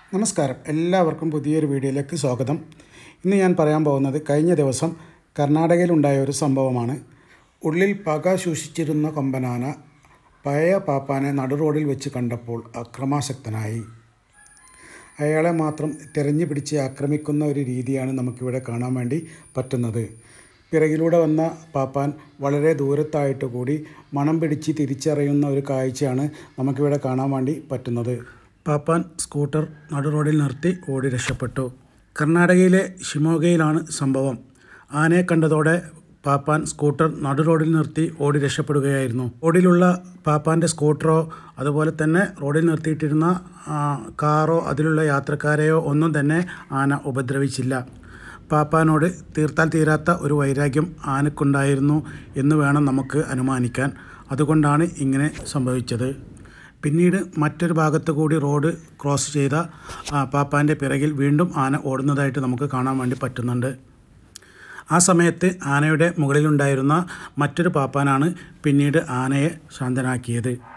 നമസ്കാരം എല്ലാവർക്കും പുതിയൊരു വീഡിയോയിലേക്ക് സ്വാഗതം ഇന്ന് ഞാൻ പറയാൻ പോകുന്നത് കഴിഞ്ഞ ദിവസം കർണാടകയിലുണ്ടായ ഒരു സംഭവമാണ് ഉള്ളിൽ പക സൂക്ഷിച്ചിരുന്ന കൊമ്പനാന പഴയ പാപ്പാനെ നടുറോഡിൽ വെച്ച് കണ്ടപ്പോൾ അക്രമാസക്തനായി അയാളെ മാത്രം തിരഞ്ഞു പിടിച്ച് ആക്രമിക്കുന്ന ഒരു രീതിയാണ് നമുക്കിവിടെ കാണാൻ വേണ്ടി പറ്റുന്നത് പിറകിലൂടെ വന്ന പാപ്പാൻ വളരെ ദൂരത്തായിട്ട് കൂടി മണം പിടിച്ച് തിരിച്ചറിയുന്ന ഒരു കാഴ്ചയാണ് നമുക്കിവിടെ കാണാൻ വേണ്ടി പറ്റുന്നത് പാപ്പാൻ സ്കൂട്ടർ നടു റോഡിൽ നിർത്തി ഓടി രക്ഷപ്പെട്ടു കർണാടകയിലെ ഷിമോഗയിലാണ് സംഭവം ആനയെ കണ്ടതോടെ പാപ്പാൻ സ്കൂട്ടർ നടു റോഡിൽ നിർത്തി ഓടി രക്ഷപ്പെടുകയായിരുന്നു റോഡിലുള്ള പാപ്പാൻ്റെ സ്കൂട്ടറോ അതുപോലെ തന്നെ റോഡിൽ നിർത്തിയിട്ടിരുന്ന ആ, കാറോ അതിലുള്ള യാത്രക്കാരെയോ ഒന്നും തന്നെ ആന ഉപദ്രവിച്ചില്ല പാപ്പാനോട് തീർത്താൽ തീരാത്ത ഒരു വൈരാഗ്യം ആനക്കുണ്ടായിരുന്നു എന്ന് വേണം നമുക്ക് അനുമാനിക്കാൻ അതുകൊണ്ടാണ് ഇങ്ങനെ സംഭവിച്ചത് പിന്നീട് മറ്റൊരു ഭാഗത്ത് കൂടി റോഡ് ക്രോസ് ചെയ്ത ആ, പാപ്പാൻ്റെ പിറകിൽ വീണ്ടും ആന ഓടുന്നതായിട്ട് നമുക്ക് കാണാൻ വേണ്ടി പറ്റുന്നുണ്ട് ആ സമയത്ത് ആനയുടെ മുകളിലുണ്ടായിരുന്ന മറ്റൊരു പാപ്പാനാണ് പിന്നീട് ആനയെ ശാന്തനാക്കിയത്